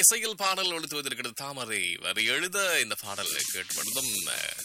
இசையில் பாடல் ஒழுத்துவதற்கிறது தாமரை வரி எழுத இந்த பாடல் கேட்டுப்படுதும்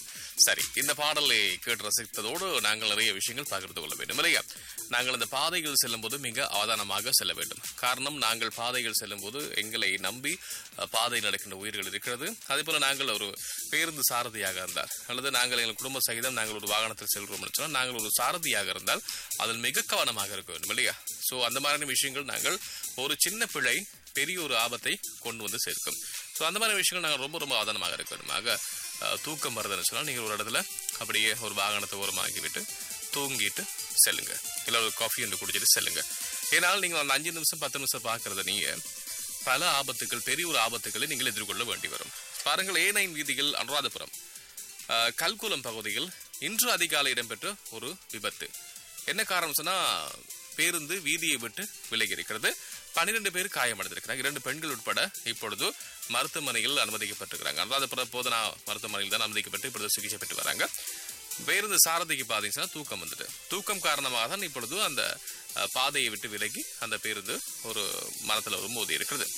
சரி இந்த பாடலை கேட்டு ரசித்ததோடு நாங்கள் நிறைய விஷயங்கள் பகிர்ந்து கொள்ள வேண்டும் இல்லையா நாங்கள் இந்த பாதைகள் செல்லும் போது மிக அவதானமாக செல்ல வேண்டும் காரணம் நாங்கள் பாதைகள் செல்லும் போது எங்களை நம்பி அஹ், பாதை நடக்கின்ற உயிர்கள் இருக்கிறது அதே போல நாங்கள் ஒரு பேருந்து சாரதியாக இருந்தால் அல்லது நாங்கள் எங்கள் குடும்ப சகிதம் நாங்கள் ஒரு வாகனத்தில் செல்கிறோம் என்று சொன்னால் நாங்கள் ஒரு சாரதியாக இருந்தால் அதில் மிக கவனமாக இருக்க வேண்டும் இல்லையா ஸோ அந்த மாதிரியான விஷயங்கள் நாங்கள் ஒரு சின்ன பிழை பெரிய ஒரு ஆபத்தை கொண்டு வந்து சேர்க்கும் ஸோ அந்த மாதிரி விஷயங்கள் நாங்கள் ரொம்ப ரொம்ப அவதானமாக இருக்க வேண்டும் ஆக அஹ், தூக்கம் வருதுன்னு சொன்னால் நீங்கள் ஒரு இடத்துல அப்படியே ஒரு வாகனத்தை ஓரமாக்கி விட்டு தூங்கிட்டு செல்லுங்க இல்லை ஒரு காஃபி ஒன்று குடிச்சிட்டு செல்லுங்க ஏன்னால் நீங்கள் அந்த அஞ்சு நிமிஷம் பத்து நிமிஷம் பார்க்கறத நீங்கள் பல ஆபத்துக்கள் பெரிய ஒரு ஆபத்துக்களை நீங்கள் எதிர்கொள்ள வேண்டி வரும் பாருங்கள் ஏ நைன் வீதியில் அனுராதபுரம் அஹ், கல்குளம் பகுதியில் இன்று அதிகாலை இடம்பெற்ற ஒரு விபத்து என்ன காரணம் சொன்னா பேருந்து வீதியை விட்டு விலகி இருக்கிறது பன்னிரண்டு பேர் காயமடைந்திருக்கிறாங்க இரண்டு பெண்கள் உட்பட இப்பொழுது மருத்துவமனையில் அனுமதிக்கப்பட்டிருக்கிறாங்க அனுராதபுரம் போதனா மருத்துவமனையில் தான் அனுமதிக்கப்பட்டு இப்பொழுது சிகிச்சை பெற்று வராங்க பேருந்து சாரதிக்கு பாத்தீங்கன்னா தூக்கம் வந்துட்டு தூக்கம் காரணமாக தான் இப்பொழுது அந்த அஹ், பாதையை விட்டு விலகி அந்த பேருந்து ஒரு மரத்தில் ஒரு மோதி இருக்கிறது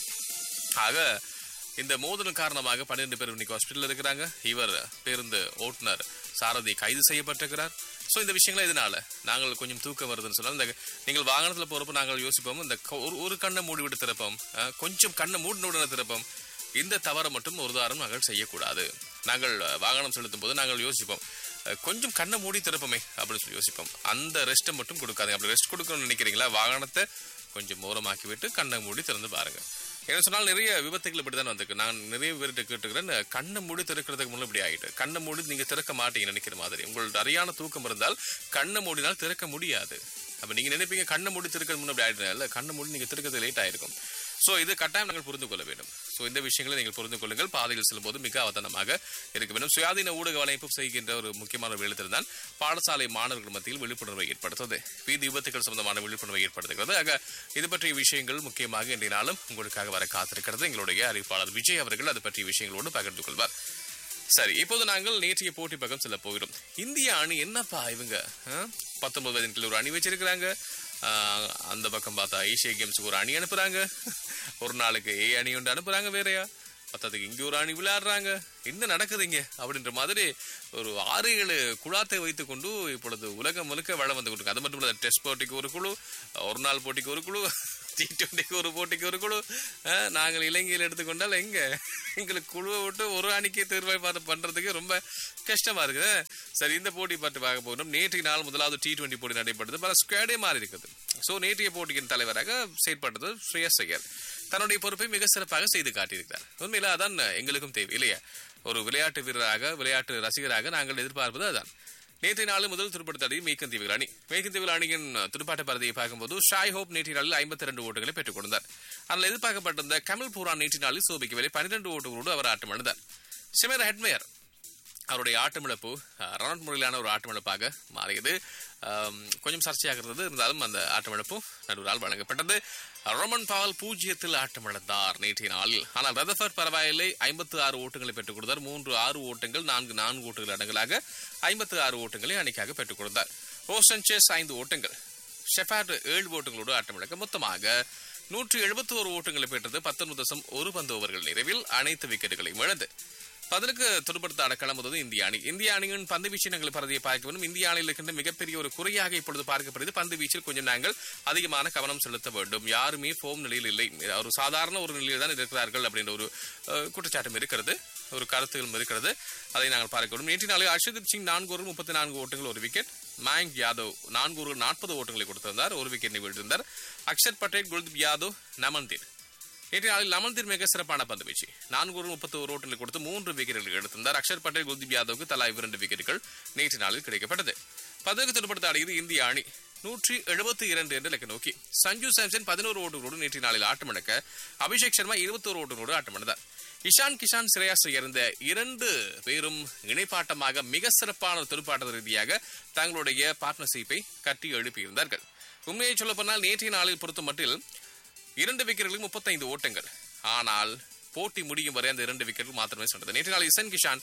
ஆக இந்த மோதல் காரணமாக பன்னிரண்டு பேர் இன்னைக்கு ஹாஸ்பிட்டல் இருக்கிறாங்க இவர் பேருந்து ஓட்டுநர் சாரதி கைது செய்யப்பட்டிருக்கிறார் ஸோ இந்த விஷயங்கள் இதனால நாங்கள் கொஞ்சம் தூக்கம் வருதுன்னு சொன்னால் இந்த நீங்கள் வாகனத்தில் போறப்ப நாங்கள் யோசிப்போம் இந்த கொ- ஒரு ஒரு கண்ணை மூடி விட்டு திறப்போம் அஹ், கொஞ்சம் கண்ணை மூடின உடனே திறப்போம் இந்த தவறை மட்டும் ஒரு தாரம் நாங்கள் செய்யக்கூடாது நாங்கள் அஹ், வாகனம் செலுத்தும் போது நாங்கள் யோசிப்போம் அஹ், கொஞ்சம் கண்ணை மூடி திறப்போமே அப்படின்னு சொல்லி யோசிப்போம் அந்த ரெஸ்ட்டை மட்டும் கொடுக்காதுங்க அப்படி ரெஸ்ட் கொடுக்கணும்னு நினைக்கிறீங்களா வாகனத்தை கொஞ்சம் ஓரமாக்கி விட்டு கண்ணை மூடி திறந்து பாருங்க என்ன சொன்னால் நிறைய விபத்துகள் இப்படி தான் வந்திருக்கு நான் நிறைய பேர்கிட்ட கேட்டுக்கிறேன் கண்ணை மூடி திறக்கிறதுக்கு முன்னாடி இப்படி ஆகிட்டு கண்ணை மூடி நீங்க திறக்க மாட்டீங்க நினைக்கிற மாதிரி உங்களோட சரியான தூக்கம் இருந்தால் கண்ணை மூடினால் திறக்க முடியாது அப்ப நீங்க நினைப்பீங்க கண்ணை மூடி திறக்கிறது முன்னாடி ஆயிடுறேன் இல்ல கண்ணை மூடி நீங்க திறக்கிறது லேட் ஆயிருக்கும் சோ இது கட்டாயம் நாங்கள் புரிந்து கொள்ள வேண்டும் சோ இந்த விஷயங்களை நீங்கள் புரிந்து கொள்ளுங்கள் பாதையில் செல்லும்போது மிக அவதானமாக இருக்க வேண்டும் சுயாதீன ஊடக வலைப்பு செய்கின்ற ஒரு முக்கியமான ஒரு எழுத்தில் தான் பாடசாலை மாணவர்கள் மத்தியில் விழிப்புணர்வை ஏற்படுத்துவது வீதி விபத்துகள் சம்பந்தமான விழிப்புணர்வை ஏற்படுத்துகிறது ஆக இது பற்றிய விஷயங்கள் முக்கியமாக இன்றைய நாளும் உங்களுக்காக வர காத்திருக்கிறது எங்களுடைய அறிவிப்பாளர் விஜய் அவர்கள் அது பற்றிய விஷயங்களோடு பகிர்ந்து கொள்வார் சரி இப்போது நாங்கள் நேற்றைய போட்டி பக்கம் செல்ல போகிறோம் இந்திய அணி என்னப்பா இவங்க ஆ? பத்தொன்பது வயதின் கீழ் ஒரு அணி வச்சிருக்கிறாங்க ஆ, அந்த பக்கம் பார்த்தா ஏசியா கேம்ஸுக்கு ஒரு அணி அனுப்புறாங்க ஒரு நாளுக்கு ஏ அணி ஒன்று அனுப்புறாங்க வேறயா பத்தத்துக்கு இங்க ஒரு அணி விளையாடுறாங்க என்ன நடக்குது இங்க அப்படின்ற மாதிரி ஒரு ஆறு ஏழு குழாத்தை வைத்துக் கொண்டு இப்பொழுது உலகம் முழுக்க வளம் வந்து கொண்டு அது மட்டும் இல்ல டெஸ்ட் போட்டிக்கு ஒரு குழு ஒரு நாள் போட்டிக்கு ஒரு குழு டி டுவெண்ட்டிக்கு ஒரு போட்டிக்கு ஒரு குழு அஹ், நாங்கள் இலங்கையில் எடுத்துக்கொண்டால் எங்க எங்களுக்கு குழுவை விட்டு ஒரு அணிக்கு தேர்வை பார்த்து பண்றதுக்கு ரொம்ப கஷ்டமா இருக்குது சரி இந்த போட்டி பார்த்து பார்க்க போகிறோம் நேற்றைய நாள் முதலாவது டி டுவெண்ட்டி போட்டி நடைபெற்றது பல ஸ்குவாடே மாறி இருக்குது ஸோ நேற்றைய போட்டியின் தலைவராக செயற்பட்டது ஸ்ரேயஸ் ஐயர் தன்னுடைய பொறுப்பை மிக சிறப்பாக செய்து காட்டியிருக்கிறார் உண்மையில அதான் எங்களுக்கும் தேவை இல்லையா ஒரு விளையாட்டு வீரராக விளையாட்டு ரசிகராக நாங்கள் எதிர்பார்ப்பது அதான் நேற்றைய நாள் முதல் துடுப்பாட்ட அணி மேற்கந்தீவு அணி மேற்கந்தீவு அணியின் துடுப்பாட்ட பரதியை பார்க்கும்போது ஷாய் ஹோப் நேற்றைய நாளில் ஐம்பத்தி ரெண்டு ஓட்டுகளை பெற்றுக் கொடுத்தார் அதில் எதிர்பார்க்கப்பட்டிருந்த கமல் பூரான் நேற்றைய நாளில் சோபிக்கவில்லை பன்னிரண்டு ஓட்டுகளோடு அவர் ஆட்டமிழந்தார் சிமர் ஹெட்மேயர் அவருடைய ஆட்டமிழப்பு அஹ், ரன் முறையிலான ஒரு ஆட்டமிழப்பாக மாறியது ஆம், கொஞ்சம் சர்ச்சையாக இருந்தது இருந்தாலும் அந்த ஆட்டமிழப்பு நடுவரால் வழங்கப்பட்டது ரோமன் பாவல் பூஜ்ஜியத்தில் ஆட்டமிழந்தார் நேற்றைய நாளில் ஆனால் ரதஃபர் பரவாயில்லை ஐம்பத்து ஆறு ஓட்டங்களை பெற்றுக் கொடுத்தார் மூன்று ஆறு ஓட்டங்கள் நான்கு நான்கு ஓட்டுகள் அடங்கலாக ஐம்பத்து ஆறு ஓட்டங்களை அணிக்காக பெற்றுக் கொடுத்தார் ஓசன்சேஸ் ஐந்து ஓட்டங்கள் ஷெஃபாட் ஏழு ஓட்டங்களோடு ஆட்டமிழக்க மொத்தமாக நூற்றி எழுபத்தி ஒரு ஓட்டங்களை பெற்றது பத்தொன்பது தசம் ஒரு பந்து ஓவர்கள் நிறைவில் அனைத்து விக்கெட்டுகளையும் இழந்து பதிலுக்கு துடுப்படுத்த அடக்கலாம் முதல் இந்திய அணி இந்திய அணியின் பந்து வீச்சு நாங்கள் பரதியை பார்க்க வேண்டும் இந்திய அணியில் இருக்கின்ற மிகப்பெரிய ஒரு குறையாக இப்பொழுது பார்க்கப்படுது பந்து வீச்சில் கொஞ்சம் நாங்கள் அதிகமான கவனம் செலுத்த வேண்டும் யாருமே ஃபோம் நிலையில் இல்லை ஒரு சாதாரண ஒரு நிலையில் தான் இருக்கிறார்கள் அப்படின்ற ஒரு அஹ், குற்றச்சாட்டும் இருக்கிறது ஒரு கருத்துகளும் இருக்கிறது அதை நாங்கள் பார்க்க வேண்டும் நேற்று நாளில் அர்ஷதீப் சிங் நான்கு ஓவர் முப்பத்தி நான்கு ஓட்டங்கள் ஒரு விக்கெட் மயங்க் யாதவ் நான்கு ஓவர் நாற்பது ஓட்டங்களை கொடுத்திருந்தார் ஒரு விக்கெட்டை வீழ்த்திருந்தார் அக்ஷர் பட்டேல் குல்தீப் யாதவ் நமன்தீர் நேற்று நாளில் அமல்தீர் மிக சிறப்பான பந்து வீச்சு நான்கு ஒரு முப்பத்தி ஒரு ஓட்டங்களை கொடுத்து மூன்று விக்கெட்டுகள் எடுத்திருந்தார் அக்ஷர் பட்டேல் குல்தீப் யாதவுக்கு தலா இரண்டு விக்கெட்டுகள் நேற்று நாளில் கிடைக்கப்பட்டது பதவிக்கு துடுப்படுத்த ஆடியது இந்திய அணி நூற்றி எழுபத்தி இரண்டு என்ற இலக்கு நோக்கி சஞ்சு சாம்சன் பதினோரு ஓட்டுகளோடு நேற்று நாளில் ஆட்டமிழக்க அபிஷேக் சர்மா இருபத்தோரு ஓட்டுகளோடு ஆட்டமிழந்தார் இஷான் கிஷான் சிரேயாஸ் இருந்த இரண்டு பேரும் இணைப்பாட்டமாக மிக சிறப்பான ஒரு துடுப்பாட்ட ரீதியாக தங்களுடைய பார்ட்னர்ஷிப்பை கட்டி எழுப்பியிருந்தார்கள் உண்மையை சொல்லப்போனால் நேற்றைய நாளில் பொறுத்த மட்டில் இரண்டு விக்கெட்டுகளுக்கு முப்பத்தைந்து ஓட்டங்கள் ஆனால் போட்டி முடியும் வரை அந்த இரண்டு விக்கெட்டுகள் மாத்திரமே சொன்னது நேற்று நாள் இசன் கிஷான்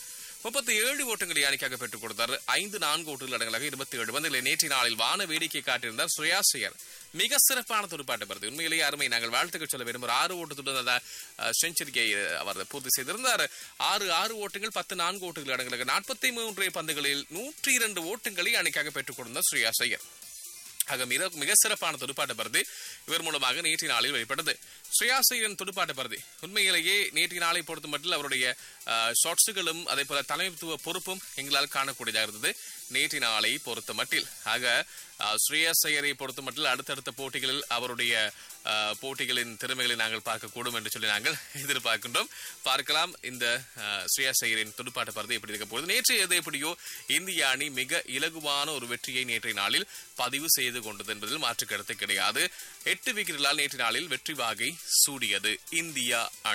முப்பத்தி ஏழு ஓட்டங்களை அணிக்காக பெற்றுக் கொடுத்தார் ஐந்து நான்கு ஓட்டுகள் அடங்கலாக இருபத்தி ஏழு பந்தில் நேற்று நாளில் வான வேடிக்கை காட்டியிருந்தார் சுயாசியர் மிக சிறப்பான துடுப்பாட்ட பருது உண்மையிலேயே அருமை நாங்கள் வாழ்த்துக்கள் சொல்ல விரும்புகிற ஆறு ஓட்டத்துடன் அந்த செஞ்சுரியை அவர் பூர்த்தி செய்திருந்தார் ஆறு ஆறு ஓட்டங்கள் பத்து நான்கு ஓட்டுகள் அடங்கலாக நாற்பத்தி மூன்று பந்துகளில் நூற்றி இரண்டு ஓட்டங்களை அணிக்காக பெற்றுக் கொடுத்தார் ஸ்ரேயாசையர் ஆக மிக மிக சிறப்பான துடுப்பாட்ட பருதி இவர் மூலமாக நேற்று நாளில் வெளிப்பட்டது ஸ்ரேயாசையன் துடுப்பாட்ட பருதி உண்மையிலேயே நேற்று நாளை பொறுத்த மட்டும் அவருடைய ஷாட்ஸுகளும் அதே போல தலைமைத்துவ பொறுப்பும் எங்களால் காணக்கூடியதாக இருந்தது நேற்று நாளை பொறுத்த மட்டில் ஆக ஸ்ரேயஸ் ஐயரை பொறுத்த மட்டில் அடுத்தடுத்த போட்டிகளில் அவருடைய அஹ், போட்டிகளின் திறமைகளை நாங்கள் பார்க்கக்கூடும் என்று சொல்லி நாங்கள் எதிர்பார்க்கின்றோம் பார்க்கலாம் இந்த அஹ், ஸ்ரேயஸ் ஐயரின் துடுப்பாட்ட பருதி எப்படி இருக்க போகுது நேற்று எது எப்படியோ இந்திய அணி மிக இலகுவான ஒரு வெற்றியை நேற்றைய நாளில் பதிவு செய்து கொண்டது என்பதில் மாற்று கருத்து கிடையாது எட்டு விக்கெட்டுகளால் நேற்று நாளில் வெற்றி வாகை சூடியது இந்தியா அணி